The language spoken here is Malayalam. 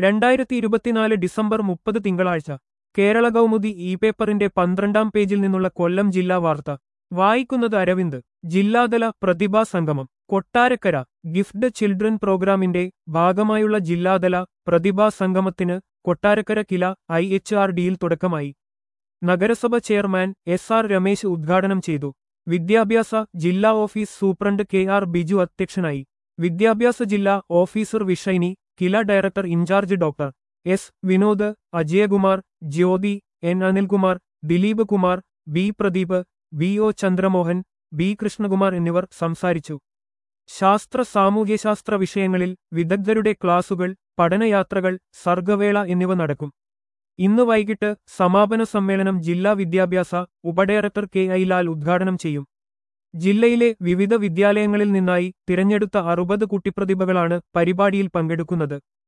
രണ്ടായിരത്തി ഇരുപത്തിനാല് ഡിസംബർ മുപ്പത് തിങ്കളാഴ്ച കേരള കൗമുദി ഇ പേപ്പറിന്റെ പന്ത്രണ്ടാം പേജിൽ നിന്നുള്ള കൊല്ലം ജില്ലാ വാർത്ത വായിക്കുന്നത് അരവിന്ദ് ജില്ലാതല പ്രതിഭാ സംഗമം കൊട്ടാരക്കര ഗിഫ്റ്റ് ചിൽഡ്രൻ പ്രോഗ്രാമിന്റെ ഭാഗമായുള്ള ജില്ലാതല പ്രതിഭാ സംഗമത്തിന് Kottarakkara KILA I H R ഡിയിൽ തുടക്കമായി നഗരസഭ ചെയർമാൻ എസ് ആർ രമേശ് ഉദ്ഘാടനം ചെയ്തു വിദ്യാഭ്യാസ ജില്ലാ office superintendent K R Biju അധ്യക്ഷനായി വിദ്യാഭ്യാസ ജില്ലാ officer Vishaini KILA director in charge doctor S Vinod Ajayakumar Jyothi N Anilkumar Dileep Kumar B Pradeep V O Chandramohan B Krishnakumar എന്നിവർ സംസാരിച്ചു ശാസ്ത്ര സാമൂഹ്യശാസ്ത്ര വിഷയങ്ങളിൽ വിദഗ്ധരുടെ ക്ലാസുകൾ പഠനയാത്രകൾ സർഗവേള എന്നിവ നടക്കും ഇന്ന് വൈകിട്ട് സമാപന സമ്മേളനം ജില്ലാ വിദ്യാഭ്യാസ ഉപഡയറക്ടർ കെ ഐ ലാൽ ഉദ്ഘാടനം ചെയ്യും ജില്ലയിലെ വിവിധ വിദ്യാലയങ്ങളിൽ നിന്നായി തിരഞ്ഞെടുത്ത അറുപത് കുട്ടിപ്രതിഭകളാണ് പരിപാടിയിൽ പങ്കെടുക്കുന്നത്